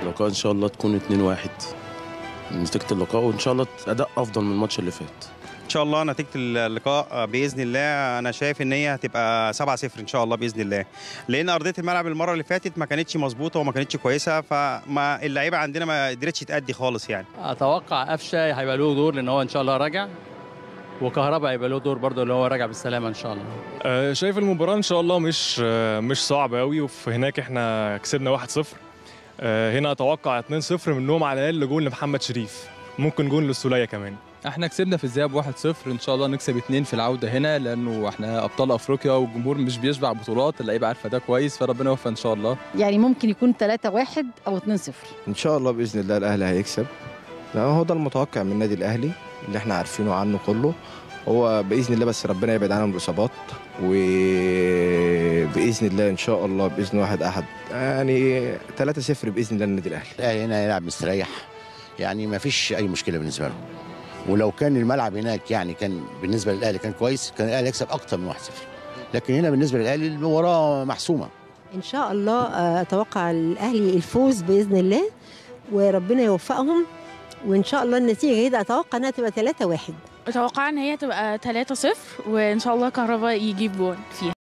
اللقاء ان شاء الله تكون 2-1 نتيجه اللقاء وان شاء الله اداء افضل من الماتش اللي فات ان شاء الله نتيجه اللقاء باذن الله انا شايف ان هي هتبقى 7-0 ان شاء الله باذن الله لان ارضيه الملعب المره اللي فاتت ما كانتش مظبوطه وما كانتش كويسه فما اللعيبه عندنا ما قدرتش تأدي خالص يعني اتوقع قفشه هيبقى له دور لان هو ان شاء الله راجع وكهربا هيبقى له دور برضه اللي هو راجع بالسلامه ان شاء الله آه، شايف المباراة إن شاء الله مش آه، مش صعبة أوي وفي هناك إحنا كسبنا 1-0 آه، هنا أتوقع 2-0 منهم على الأقل جول لمحمد شريف ممكن جول للسولية كمان احنا كسبنا في الذهاب 1-0 ان شاء الله نكسب اتنين في العوده هنا لانه احنا ابطال افريقيا والجمهور مش بيشبع بطولات اللعيبه عارفه ده كويس فربنا يوفق ان شاء الله يعني ممكن يكون 3 1 او 2 0 ان شاء الله باذن الله الاهلي هيكسب لأن هو ده المتوقع من النادي الاهلي اللي احنا عارفينه عنه كله هو باذن الله بس ربنا يبعد عنهم الاصابات وباذن الله ان شاء الله باذن واحد احد يعني 3-0 باذن الله للنادي الاهلي الاهلي هنا يلعب مستريح يعني ما فيش اي مشكله بالنسبه له ولو كان الملعب هناك يعني كان بالنسبه للاهلي كان كويس كان الاهلي يكسب اكتر من 1-0 لكن هنا بالنسبه للاهلي المباراه محسومه ان شاء الله آه، اتوقع الاهلي الفوز باذن الله وربنا يوفقهم وان شاء الله النتيجه كده اتوقع انها تبقى 3 1 اتوقع ان هي تبقى 3-0 وان شاء الله كهربا يجيب جون فيها